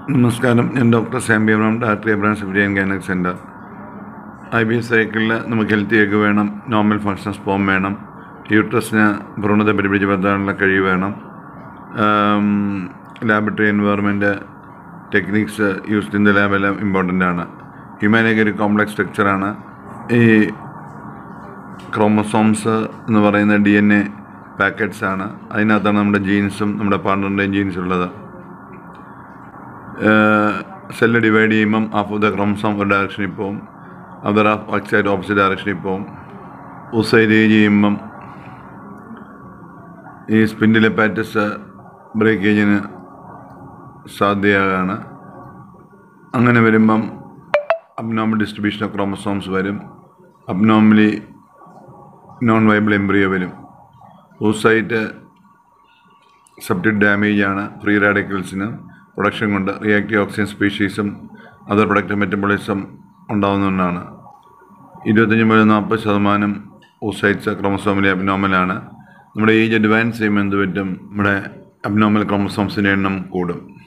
നമസ്കാരം ഞാൻ doctor Sam B Abraham director Abraham civilian gynaec centre I B S സൈക്കിളിൽ നമുക്ക് ഹെൽത്തി എഗ് വേണം നോർമൽ ഫങ്ഷൻ സ്പോം വേണം യൂട്രസിന് ഭ്രൂണത്തെ പരിപിടിച്ചപ്പെടുത്താനുള്ള കഴിവ് വേണം laboratory environment techniques used in the ലാബെല്ലാം ഇമ്പോർട്ടൻ്റ് ആണ് ഹ്യൂമാനിക്ക് ഒരു കോംപ്ലക്സ് സ്ട്രക്ചറാണ് ഈ ക്രോമസോംസ് എന്ന് പറയുന്ന ഡി എൻ എ പാക്കറ്റ്സ് ആണ് അതിനകത്താണ് നമ്മുടെ ജീൻസും നമ്മുടെ പാർട്ണറിൻ്റെയും ജീൻസ് ഉള്ളത് സെല്ല് ഡിവൈഡ് ചെയ്യുമ്പം ഹാഫ് ഓഫ് ദ ക്രോമസോം ഒരു ഡയറക്ഷനിൽ പോവും അതർ ഹാഫ് ഓക്സൈഡ് ഓപ്പോസിറ്റ് ഡയറക്ഷനിൽ പോവും ഉസൈഡ് ചെയ്യുമ്പം ഈ സ്പിൻഡിലെപ്പാറ്റസ് ബ്രേക്കേജിന് സാധ്യതയാണ് അങ്ങനെ വരുമ്പം അബ്നോമൽ ഡിസ്ട്രിബ്യൂഷൻ ഓഫ് ക്രോമസോംസ് വരും അബ്നോമലി നോൺ വൈബിൾ എംബ്രിയോ വരും ഊസൈറ്റ് സബ്ജക്ട് ഡാമേജ് ആണ് ഫ്രീ റാഡിക്കൽസിന് പ്രൊഡക്ഷൻ കൊണ്ട് റിയാക്റ്റീവ് ഓക്സിജൻ സ്പീഷീസും അതർ പ്രൊഡക്റ്റ് മെറ്റബോളിസം ഉണ്ടാകുന്നതുകൊണ്ടാണ് ഇരുപത്തഞ്ച് മുതൽ നാൽപ്പത് ശതമാനം ഊസൈറ്റ്സ് ക്രോമസോമിലെ അബ്നോമലാണ് നമ്മുടെ ഏജ് അഡ്വാൻസ് ചെയ്യുമ്പോൾ എന്ത് പറ്റും നമ്മുടെ അബ്നോമൽ ക്രോമസോംസിൻ്റെ എണ്ണം കൂടും